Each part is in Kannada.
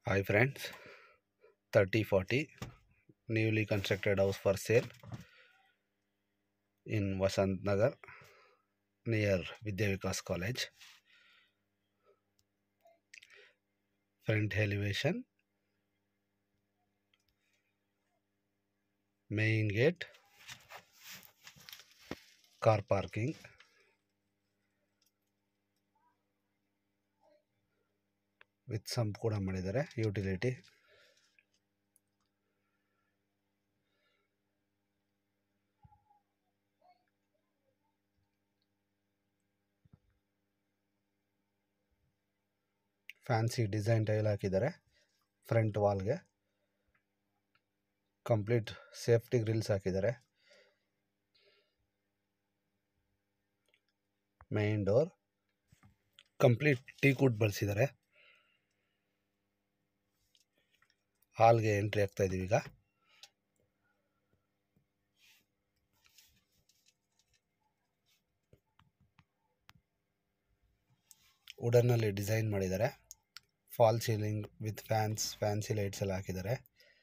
Hi friends, 3040 newly constructed house for sale in Vasant Nagar near Vidya Vikas College. Front elevation, main gate, car parking, with sump ಕೂಡ ಮಾಡಿದ್ದಾರೆ ಯುಟಿಲಿಟಿ ಫ್ಯಾನ್ಸಿ ಡಿಸೈನ್ ಟೈಲ್ ಹಾಕಿದ್ದಾರೆ ಫ್ರಂಟ್ ವಾಲ್ಗೆ ಕಂಪ್ಲೀಟ್ ಸೇಫ್ಟಿ ಗ್ರಿಲ್ಸ್ ಹಾಕಿದ್ದಾರೆ main door complete teak wood ಬಳಸಿದ್ದಾರೆ ಹಾಲ್ಗೆ ಎಂಟ್ರಿ ಆಗ್ತಾ ಇದೀವಿ ಈಗ ವುಡನ್ನಲ್ಲಿ ಡಿಸೈನ್ ಮಾಡಿದ್ದಾರೆ false ceiling with fans fancy lights ಎಲ್ಲ ಹಾಕಿದ್ದಾರೆ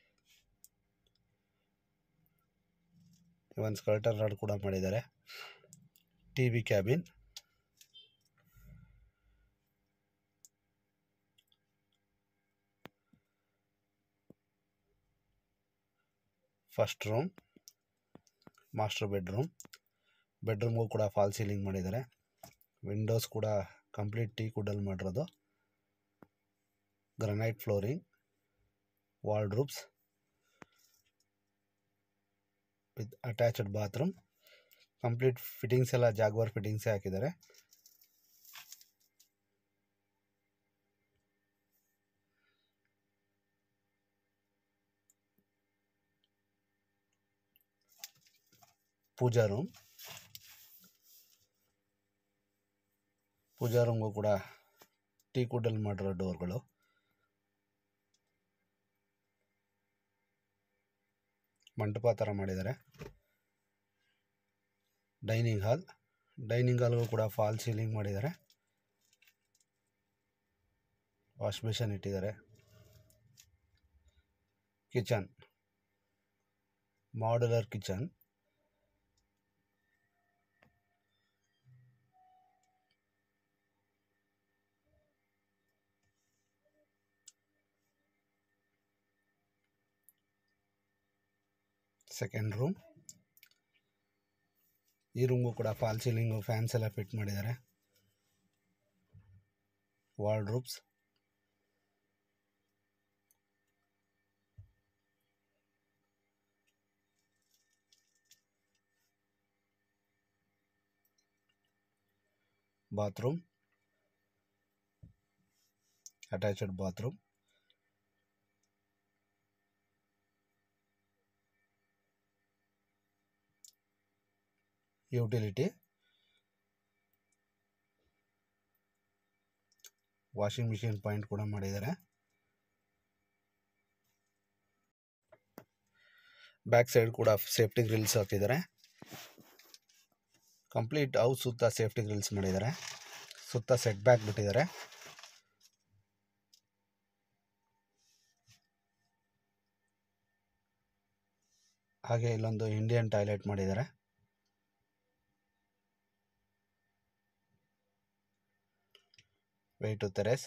ಒಂದು ಸ್ಕರ್ಟರ್ ರಾಡ್ ಕೂಡ ಮಾಡಿದ್ದಾರೆ T V cabin first room master bedroom ಬೆಡ್ರೂಮ್ಗೂ ಕೂಡ ಫಾಲ್ ಸೀಲಿಂಗ್ ಮಾಡಿದ್ದಾರೆ ವಿಂಡೋಸ್ ಕೂಡ ಕಂಪ್ಲೀಟ್ ಟೀ ಕುಡಲ್ಲಿ ಮಾಡಿರೋದು granite flooring wardrobes with attached bathroom complete fittings ಎಲ್ಲ ಜಾಗ್ವಾರ್ ಫಿಟ್ಟಿಂಗ್ಸೇ ಹಾಕಿದ್ದಾರೆ ಪೂಜಾ ರೂಮ್ ಪೂಜಾ ರೂಮ್ಗೂ ಕೂಡ ಟೀ ಕುಡ್ಡಲ್ಲಿ ಮಾಡಿರೋ ಡೋರ್ಗಳು ಮಂಟಪ ಥರ ಮಾಡಿದ್ದಾರೆ ಡೈನಿಂಗ್ ಹಾಲ್ ಡೈನಿಂಗ್ ಹಾಲ್ಗೂ ಕೂಡ ಫಾಲ್ ಸೀಲಿಂಗ್ ಮಾಡಿದ್ದಾರೆ ವಾಶ್ ಬೇಷನ್ ಇಟ್ಟಿದ್ದಾರೆ kitchen modular kitchen second room ಈ ರೂಮ್ಗೂ ಕೂಡ ಫಾಲ್ ಸೀಲಿಂಗು ಫ್ಯಾನ್ಸ್ ಎಲ್ಲ ಫಿಟ್ ಮಾಡಿದ್ದಾರೆ wardrobes bathroom attached bathroom utility washing machine point ಕೂಡ ಮಾಡಿದ್ದಾರೆ ಬ್ಯಾಕ್ ಸೈಡ್ ಕೂಡ ಸೇಫ್ಟಿ ಗ್ರಿಲ್ಸ್ ಹಾಕಿದ್ದಾರೆ ಕಂಪ್ಲೀಟ್ ಹೌಸ್ ಸುತ್ತ ಸೇಫ್ಟಿ ಗ್ರಿಲ್ಸ್ ಮಾಡಿದ್ದಾರೆ ಸುತ್ತ ಸೆಟ್ ಬ್ಯಾಕ್ ಬಿಟ್ಟಿದ್ದಾರೆ ಹಾಗೆ ಇಲ್ಲೊಂದು ಇಂಡಿಯನ್ ಟಾಯ್ಲೆಟ್ ಮಾಡಿದ್ದಾರೆ way to terrace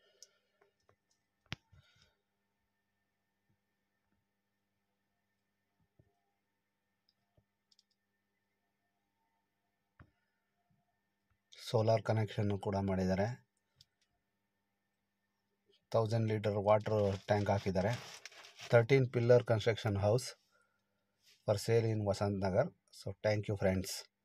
solar connection ಕೂಡ ಮಾಡಿದ್ದಾರೆ ತೌಸಂಡ್ ಲೀಟರ್ ವಾಟರ್ ಟ್ಯಾಂಕ್ ಹಾಕಿದ್ದಾರೆ thirteen pillar construction house for sale in Vasant Nagar so thank you friends